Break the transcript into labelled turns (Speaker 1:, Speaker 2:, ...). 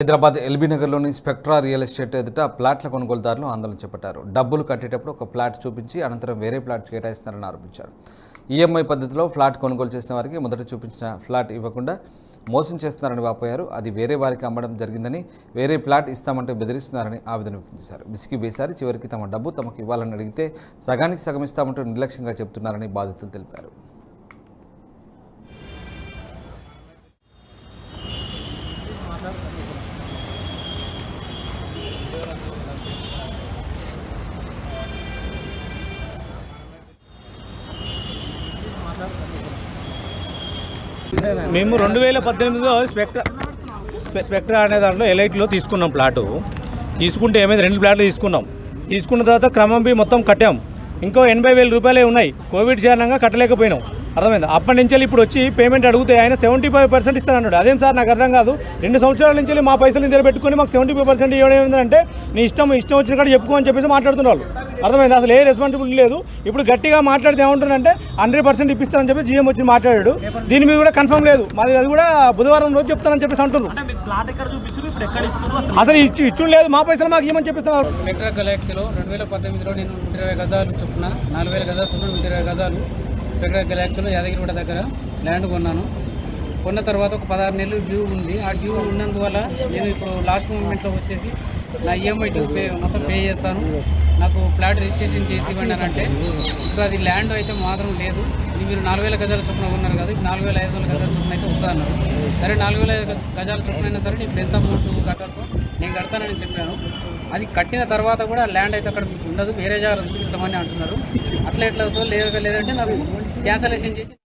Speaker 1: హైదరాబాద్ ఎల్బీ నగర్లోని Spectra real estate ఎదుట ప్లాట్ల కొనుగోలుదారులు ఆందోళన చేపట్టారు డబ్బులు కట్టేటప్పుడు ఒక ప్లాట్ చూపించి అనంతరం వేరే ప్లాట్ కేటాయిస్తున్నారని ఆరోపించారు ఈఎంఐ పద్ధతిలో ఫ్లాట్ కొనుగోలు చేసిన వారికి మొదట చూపించిన ఫ్లాట్ ఇవ్వకుండా మోసం చేస్తున్నారని వాపోయారు అది వేరే వారికి అమ్మడం జరిగిందని వేరే ప్లాట్ ఇస్తామంటే బెదిరిస్తున్నారని ఆవేదన వ్యక్తం చేశారు విసిగి వేశారు చివరికి తమ డబ్బు తమకు ఇవ్వాలని అడిగితే సగానికి సగం ఇస్తామంటూ నిర్లక్ష్యంగా చెబుతున్నారని బాధితులు తెలిపారు
Speaker 2: మేము రెండు వేల పద్దెనిమిదిలో స్పెక్ట్రా స్పె- స్పెక్ట్రా అనే దాంట్లో ఎలైట్లో తీసుకున్నాం ప్లాటు తీసుకుంటే ఏమైంది రెండు ప్లాట్లు తీసుకున్నాం తీసుకున్న తర్వాత క్రమం బి మొత్తం కట్టాం ఇంకో ఎనభై వేల రూపాయలే ఉన్నాయి కోవిడ్ కారణంగా కట్టలేకపోయినాం అర్థమైంది అప్పటి నుంచి ఇప్పుడు వచ్చి పేమెంట్ అడిగితే ఆయన సెవెంటీ ఫైవ్ పర్సెంట్ ఇస్తానన్నాడు అదేం సార్ నాకు అర్థం కాదు రెండు సంవత్సరాల నుంచి మా పైసలు దగ్గర పెట్టుకొని మాకు సెవెంటీ ఫైవ్ పర్సెంట్ ఇవ్వడం ఏంటంటే నీ ఇష్టం ఇష్టం వచ్చిన కాడ చెప్పుకో అని చెప్పేసి మాట్లాడుతున్నారు అర్థమైంది అసలు ఏ రెస్పాన్సిబిలిటీ లేదు ఇప్పుడు గట్టిగా మాట్లాడితే ఏమంటారంటే హండ్రెడ్ పర్సెంట్ ఇప్పిస్తానని చెప్పి జీఎం వచ్చి మాట్లాడాడు దీని మీద కూడా కన్ఫర్మ్ లేదు మాది అది కూడా బుధవారం రోజు చెప్తానని చెప్పేసి అంటున్నారు అసలు ఇచ్చు ఇచ్చు లేదు మా పైసలు మాకు ఏమని చెప్పిస్తున్నారు
Speaker 3: స్పెక్ట్రా గెలాక్సీలో రెండు వేల పద్దెనిమిదిలో నేను నూట ఇరవై గజాలు చొప్పున నాలుగు వేల గజాలు చొప్పున నూట ఇరవై గజాలు స్పెక్ట్రా గెలాక్సీలో యాదగిరిగుట్ట దగ్గర ల్యాండ్ కొన్నాను కొన్న తర్వాత ఒక పదహారు నెలలు డ్యూ ఉంది ఆ డ్యూ ఉన్నందువల్ల నేను ఇప్పుడు లాస్ట్ మూమెంట్లో వచ్చేసి నా ఈఎంఐ డ్యూ పే మొత్తం పే చేస్తాను నాకు ఫ్లాట్ రిజిస్ట్రేషన్ చేసి ఇవ్వండి అని అంటే ఇప్పుడు అది ల్యాండ్ అయితే మాత్రం లేదు ఇది మీరు నాలుగు వేల గజాల చొప్పున ఉన్నారు కదా ఇది నాలుగు వేల ఐదు వందల గజాల చొప్పున అయితే వస్తా అన్నారు సరే నాలుగు వేల గజ- గజాల చొప్పున అయినా సరే నీకు ఎంత అమౌంట్ కట్టాల్సో నేను కడతానని చెప్పాను అది కట్టిన తర్వాత కూడా ల్యాండ్ అయితే అక్కడ మీకు ఉండదు వేరే జాగ్రత్త చూపిస్తామని అంటున్నారు అట్లా ఎట్లా అవుతుందో లేదు లేదంటే నాకు క్యాన్సలేషన్ చేసి